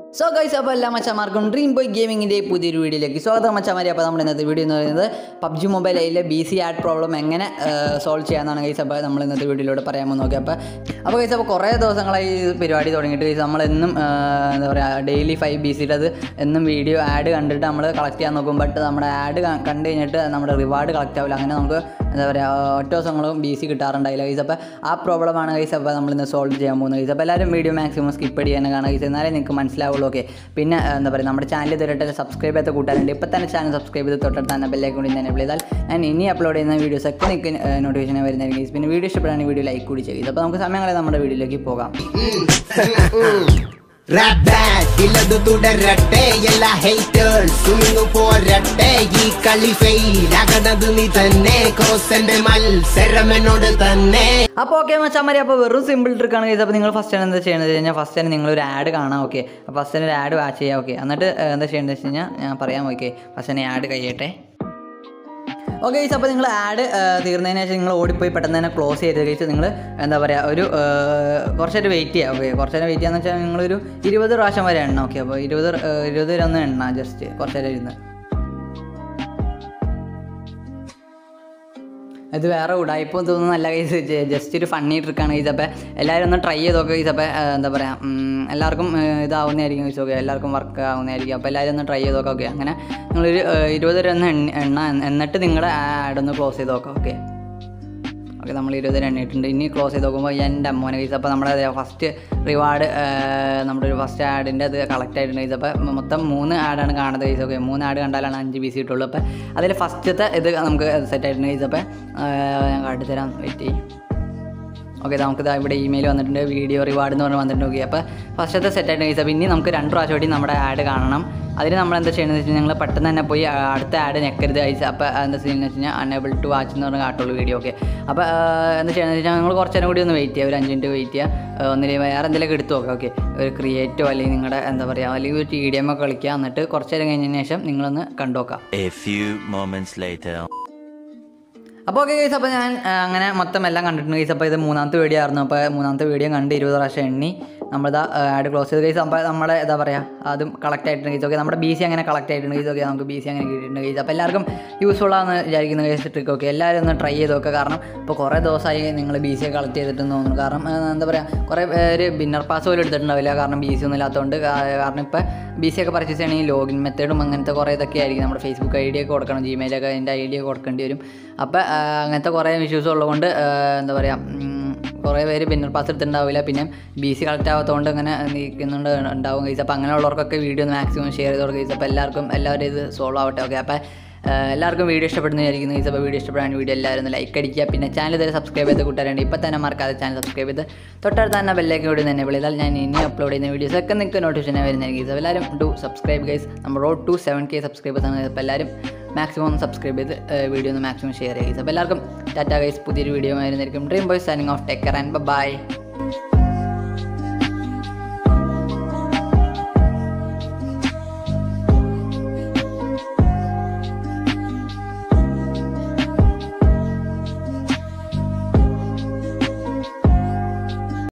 So guys അപ്പോൾ എല്ലാ മച്ചന്മാർക്കും dream boy ഗെയിമിങ്ങിൻ്റെ പുതിയൊരു വീഡിയോയിലേക്ക് സ്വാഗതം മച്ചന്മാരെ അപ്പോൾ നമ്മുടെ ഇന്നത്തെ വീഡിയോ എന്ന് പറയുന്നത് പബ്ജി മൊബൈലിലെ ബി സി ആഡ് പ്രോബ്ലം എങ്ങനെ സോൾവ് ചെയ്യാമെന്നാണ് ഗൈസ് അപ്പോൾ നമ്മൾ ഇന്നത്തെ വീഡിയോയിലൂടെ പറയാൻ പോകുന്നത് നോക്കി അപ്പോൾ അപ്പോൾ ഗൈസ് അപ്പോൾ കുറേ ദിവസങ്ങളായി ഈ പരിപാടി തുടങ്ങിയിട്ട് ഗൈസ് നമ്മളെന്നും ആ, എന്താ പറയുക ഡെയിലി ഫൈവ് ബി സിയുടെ അത് എന്നും വീഡിയോ ആഡ് കണ്ടിട്ട് നമ്മൾ കളക്ട് ചെയ്യാൻ നോക്കും ബട്ട് നമ്മുടെ ആഡ് കണ്ടു കഴിഞ്ഞിട്ട് നമ്മുടെ റിവാർഡ് കളക്ട് ആവില്ല അങ്ങനെ നമുക്ക് എന്താ പറയുക ഒറ്റ ദിവസങ്ങളും ബി സി കിട്ടാറുണ്ടായില്ല ഗൈസ് അപ്പോൾ ആ പ്രോബ്ലമാണ് ഗൈസ് അപ്പോൾ നമ്മൾ ഇന്ന് സോൾവ് ചെയ്യാൻ പോകുന്നത് ഗൈസ് അപ്പോൾ എല്ലാവരും വീഡിയോ മാക്സിമം സ്കിപ്പ് ചെയ്യാൻ കാണുക ഗൈസ് എന്നാലേ നിങ്ങൾക്ക് മനസ്സിലാവുള്ളൂ ഓക്കെ പിന്നെ ആ, എന്താ പറയുക നമ്മുടെ ചാനൽ ഇതുവരെ സബ്സ്ക്രൈബ് ചെയ്ത കൂട്ടാറുണ്ട് ഇപ്പോൾ തന്നെ ചാനൽ സബ്സ്ക്രൈബ് ചെയ്ത് തൊട്ടടുത്ത് തന്നെ ബെല്ലേക്ക് കൂടി തന്നെ ചെയ്താൽ ഞാൻ ഇനി അപ്ലോഡ് ചെയ്യുന്ന വീഡിയോസ് ഒക്കെ നിങ്ങൾക്ക് നോട്ടിഫിക്കേഷൻ വരുന്നതായിരിക്കും guys. പിന്നെ വീഡിയോ ഇഷ്ടപ്പെടുകയാണെങ്കിൽ വീഡിയോ ലൈക്ക് കൂടി ചെയ്യുക അപ്പോൾ നമുക്ക് സമയങ്ങളെ നമ്മുടെ വീഡിയോയിലേക്ക് പോകാം റാപ്പ് ബാറ്റ് ഇല്ലതു തുടരട്ടെ എല്ലാ ഹേറ്റേഴ്സ് ഇന്നു പോരട്ടെ ഈ കളി ഫെയിൽ ആകണത് നീ തന്നെ കോസന്റെ മത്സരം എന്നോട് തന്നെ അപ്പോൾ ഓക്കെ മച്ചാമാരി അപ്പോൾ വെറും സിമ്പിൾ ട്രിക്കാണ് ചെയ്തത് അപ്പോൾ നിങ്ങൾ ഫസ്റ്റ് തന്നെ എന്താ ചെയ്യണമെന്ന് വെച്ച് കഴിഞ്ഞാൽ ഫസ്റ്റ് തന്നെ നിങ്ങളൊരു ആഡ് കാണാം ഓക്കെ അപ്പോൾ ഫസ്റ്റ് തന്നെ ഒരു ആഡ് വാച്ച് ചെയ്യാം ഓക്കെ എന്നിട്ട് ഏഹ്, എന്താ ചെയ്യേണ്ടത് വെച്ച് കഴിഞ്ഞാൽ ഞാൻ പറയാം ഓക്കെ ഫസ്റ്റ് തന്നെ ആഡ് കഴിയട്ടെ ഓക്കെ ഗൈസ് അപ്പോൾ നിങ്ങൾ ആഡ് തീർന്നതിന് ശേഷം നിങ്ങൾ ഓടിപ്പോയി പെട്ടെന്ന് തന്നെ ക്ലോസ് ചെയ്ത് കഴിച്ച് നിങ്ങൾ എന്താ പറയുക ഒരു ഏഹ്, കുറച്ചേരം വെയിറ്റ് ചെയ്യുക ഓക്കെ കുറച്ചേരം വെയിറ്റ് ചെയ്യാന്ന് വെച്ചാൽ നിങ്ങളൊരു ഇരുപത് പ്രാവശ്യം വരെ എണ്ണ ഓക്കെ അപ്പോൾ ഇരുപത് ഏഹ്, ഇരുപത് വരെ ഒന്ന് എണ്ണ ജസ്റ്റ് കുറച്ചേരം ഇരുന്ന് ഇത് വേറെ ഉടായ്പോ തോന്നുന്നു നല്ല കേസ് ജസ്റ്റ് ഒരു ഫണ്ണി ട്രിക്കാണ് കേസ് അപ്പോൾ എല്ലാവരും ഒന്ന് ട്രൈ ചെയ്ത് നോക്കുക കേസ് അപ്പോൾ എന്താ പറയുക ഉം, എല്ലാവർക്കും ഏഹ്, ഇതാവുന്നതായിരിക്കും കേസ് ഓക്കെ എല്ലാവർക്കും വർക്ക് ആവുന്നതായിരിക്കും അപ്പോൾ എല്ലാവരും ഒന്ന് ട്രൈ ചെയ്ത് നോക്കാം ഓക്കെ അങ്ങനെ നിങ്ങളൊരു ഏഹ്, ഇരുപത് രൂപ ഒന്ന് എണ്ണ എണ്ണ എന്നിട്ട് നിങ്ങളുടെ ആഡ് ഒന്ന് ക്ലോസ് ചെയ്ത് നോക്കാം ഓക്കെ ഓക്കെ നമ്മൾ ഇരുപത് എണ്ണിയിട്ടുണ്ട് ഇനി ക്ലോസ് ചെയ്ത് നോക്കുമ്പോൾ എൻ്റെ അമ്മോനെ കേസ് അപ്പോൾ നമ്മുടെ ഫസ്റ്റ് റിവാർഡ് നമ്മുടെ ഒരു ഫസ്റ്റ് ആഡിൻ്റെ അത് കളക്ട് ആയിട്ടുണ്ട് കേസ് അപ്പോൾ മൊത്തം മൂന്ന് ആഡാണ് കാണുന്നത് കേസ് ഓക്കെ മൂന്ന് ആഡ് കണ്ടാലാണ് അഞ്ച് ബി സി കിട്ടുള്ളൂ അപ്പോൾ അതിൽ ഫസ്റ്റത്തെ ഇത് നമുക്ക് സെറ്റ് ആയിട്ടുണ്ട് കേസ് അപ്പോൾ ഞാൻ കാട്ടിത്തരാം വെയിറ്റ് ചെയ്യും ഓക്കെ നമുക്ക് ഇതാ ഇവിടെ ഇമെയിൽ വന്നിട്ടുണ്ട് വീഡിയോ റിവാർഡ് എന്ന് പറഞ്ഞ് വന്നിട്ടുണ്ട് ഓക്കെ അപ്പോൾ ഫസ്റ്റത്തെ സെറ്റ് ആയിട്ട് കഴിച്ചാൽ പിന്നെ നമുക്ക് രണ്ട് പ്രാവശ്യം കൂടി നമ്മുടെ ആഡ് കാണണം അതിന് നമ്മൾ എന്താ ചെയ്യണമെന്ന് വെച്ച് കഴിഞ്ഞാൽ നിങ്ങൾ പെട്ടെന്ന് തന്നെ പോയി ആ, അടുത്ത ആഡ് ഞെക്കരുത് അയച്ച് അപ്പോൾ എന്താ ചെയ്യുന്നത് വെച്ച് കഴിഞ്ഞാൽ അൺഎബിൾ ടു വാച്ച് എന്ന് പറഞ്ഞ കാട്ടുള്ളൂ വീഡിയോ ഓക്കെ അപ്പോൾ ആ, എന്താ ചെയ്യണമെന്ന് വെച്ചാൽ നിങ്ങൾ കുറച്ച് നേരം കൂടി ഒന്ന് വെയിറ്റ് ചെയ്യുക ഒരു അഞ്ച് മിനിറ്റ് വെയിറ്റ് ചെയ്യുക ഒന്നില്ലെങ്കിൽ വേറെ എന്തെങ്കിലും എടുത്ത് നോക്കുക ഓക്കെ ഒരു ക്രിയേറ്റോ അല്ലെങ്കിൽ നിങ്ങളുടെ എന്താ പറയുക അല്ലെങ്കിൽ ഒരു ടി ഡി എം ഒക്കെ കളിക്കുക എന്നിട്ട് കുറച്ച് നേരം കഴിഞ്ഞതിന് ശേഷം നിങ്ങളൊന്ന് കണ്ടു നോക്കുക A few moments later. അപ്പോൾ ഓക്കെ കേസ് അപ്പോൾ ഞാൻ ആ, അങ്ങനെ മൊത്തം എല്ലാം കണ്ടിട്ടുണ്ട് കേസ് അപ്പോൾ ഇത് മൂന്നാമത്തെ വീഡിയോ ആയിരുന്നു അപ്പോൾ മൂന്നാമത്തെ വീഡിയോ കണ്ട് ഇരുപത് പ്രാവശ്യം എണ്ണി നമ്മളിതാ ആഡ് ക്ലോസ് ചെയ്ത് കേസ് അപ്പോൾ നമ്മുടെ എന്താ പറയുക അതും കളക്ട് ആയിട്ടുണ്ട് കേസ് ഓക്കെ നമ്മുടെ ബി സി അങ്ങനെ കളക്ട് ആയിട്ടുണ്ട് കേസ് ഓക്കെ നമുക്ക് ബി സി അങ്ങനെ കിട്ടിയിട്ടുണ്ട് കേസ് അപ്പോൾ എല്ലാവർക്കും യൂസ്ഫുൾ ആണെന്ന് വിചാരിക്കുന്ന കേസ് ട്രിക്ക് ഓക്കെ എല്ലാവരും ഒന്ന് ട്രൈ ചെയ്ത് നോക്കുക കാരണം ഇപ്പോൾ കുറേ ദിവസമായി നിങ്ങൾ ബി സി കളക്ട് ചെയ്തിട്ടെന്ന് തോന്നുന്നു കാരണം ആ, എന്താ പറയുക കുറേ പേര് ബിന്നർ പാസ് പോലും എടുത്തിട്ടുണ്ടാവില്ല കാരണം ബി സി ഒന്നും ഇല്ലാത്തതുകൊണ്ട് കാ- കാരണം ഇപ്പോൾ ബി സി ഒക്കെ പർച്ചേസ് ചെയ്യണമെങ്കിൽ ലോഗിൻ മെത്തേഡും അങ്ങനത്തെ കുറേ ഇതൊക്കെ ആയിരിക്കും നമ്മുടെ ഫേസ്ബുക്ക് ഐ ഡി ഒക്കെ കൊടുക്കണം ജിമെയിലൊക്കെ അതിൻ്റെ ഐ ഡി ഒക്കെ കൊടുക്കേണ്ടി വരും അപ്പോൾ ആ, അങ്ങനത്തെ കുറേ ഇഷ്യൂസ് ഉള്ളതുകൊണ്ട് ആ, എന്താ പറയുക ഉം, കുറേ പേര് ബിന്നർ പാസ് എടുത്തിട്ടുണ്ടാവില്ല പിന്നെ ബി സി കളക്ട് ആവാത്തതുകൊണ്ട് അങ്ങനെ നിൽക്കുന്നുണ്ട് ഉണ്ടാവും കഴിച്ച് അപ്പോൾ അങ്ങനെയുള്ളവർക്കൊക്കെ വീഡിയോ ഒന്ന് മാക്സിമം ഷെയർ ചെയ്ത് കൊടുക്കുക അപ്പോൾ എല്ലാവർക്കും എല്ലാവരും ഇത് സോൾവ് ആവട്ടെ ഓക്കെ അപ്പോൾ ഏഹ് എല്ലാവർക്കും വീഡിയോ ഇഷ്ടപ്പെടുന്ന വിചാരിക്കുന്നു ഈ അപ്പോൾ വീഡിയോ ഇഷ്ടപ്പെടാൻ വീഡിയോ എല്ലാവരും ഒന്ന് ലൈക്ക് അടിക്കുക പിന്നെ ചാനൽ ഇതുവരെ സബ്സ്ക്രൈബ് ചെയ്ത് കൂട്ടാറുണ്ട് ഇപ്പോൾ തന്നെ മറക്കാതെ ചാനൽ സബ്സ്ക്രൈബ് ചെയ്ത് തൊട്ടടുത്ത് തന്നെ ബെല്ലേക്ക് കൂടി തന്നെ വിളിച്ചാൽ ഞാൻ ഇനി അപ്ലോഡ് ചെയ്യുന്ന വീഡിയോസ് ഒക്കെ നിങ്ങൾക്ക് നോട്ടിഫിക്കേഷൻ വരുന്നതായിരിക്കും അപ്പോൾ എല്ലാവരും ഡു സബ്സ്ക്രൈബ് ഗൈസ് നമ്മൾ road to seven K subscribers ആണ് അപ്പോൾ എല്ലാവരും മാക്സിമം ഒന്ന് സബ്സ്ക്രൈബ് ചെയ്ത് വീഡിയോ ഒന്ന് മാക്സിമം ഷെയർ ചെയ്യുക അപ്പോൾ എല്ലാവർക്കും ടാറ്റ ഗൈസ് പുതിയൊരു വീഡിയോ ആയിരുന്നായിരിക്കും dream boys signing off take care and by